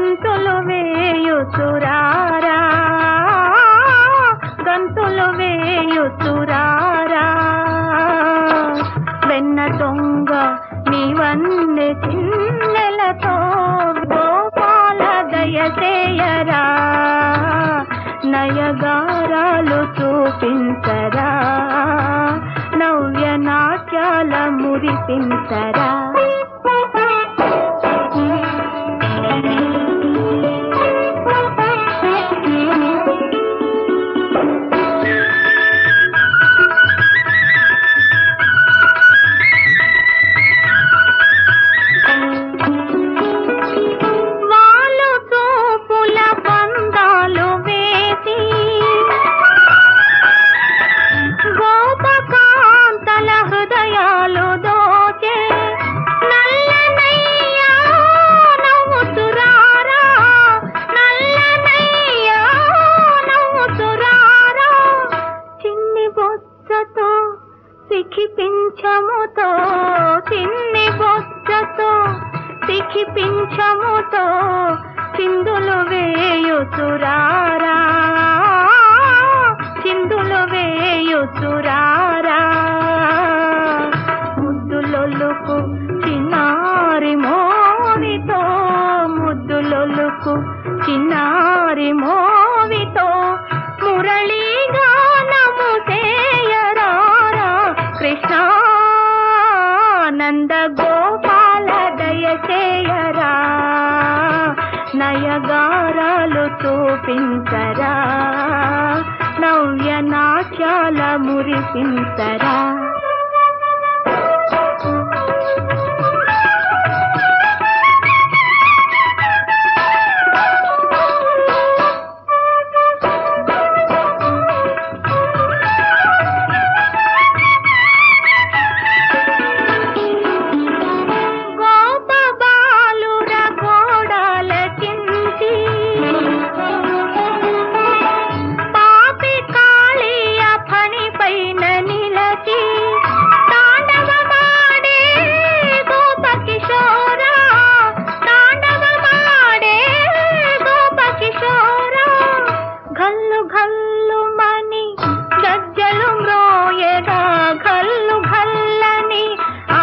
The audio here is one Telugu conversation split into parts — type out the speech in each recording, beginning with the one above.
గంతులు వేయుచురారా గంతులు వేయుచురారా వెన్న దొంగ నీవన్నె చిన్నెలతో గోపాల దయచేయరా నయగారాలు చూపించరా నవ్య నాట్యాల మురిపించరా వాళ్ళు చూపుల బంధాలు వేసి గోపకాంతల హృదయాలు దోచే నల్లనయ్యా నవ్వుచురారా నల్లనయ్యా నవ్వుచురారా చిన్ని బొచ్చతో సిఖిపించముతో చిన్ని బొచ్చతో సిఖిపించముతో చిందులు వేయుచురారా చిందులు వేయుచురారా ముద్దులొల్లుకు చిన్నారి మోవితో ముద్దులొల్లుకు చిన్నారి మోవితో మురళీ గానము చేయరారా కృష్ణ నంద గోపాల దయచేయరా నయగారాలు చూపించరా నవ్య నాట్యాల మురిపించరా గోప బాలుర గోడాల కించి పాపి కాళీయ ఫణి పైన నిలచి తాండవమాడే గోప కిశోరా తాండవమాడే గోప కిశోరా గల్లు గల్లు మని గజ్జలు మ్రోయగా గల్లు గల్లని ఆ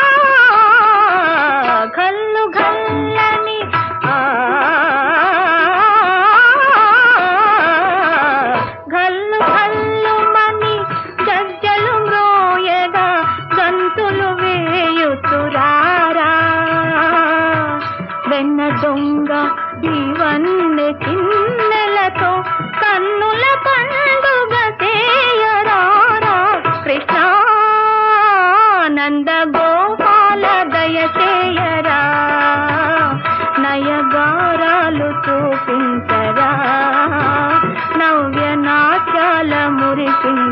గల్లు గల్లని ఆ గల్లు గల్లు మని గజ్జలు మ్రోయగా గంతులు వేయుచురారా వెన్న దొంగ ఇవన్నీ చిన్నెలతో కన్నుల పండుగ చేయరారా కృష్ణ నంద గోపాల దయచేయరా నయగారాలు చూపించరా నవ్య నాట్యాల మురిపించరా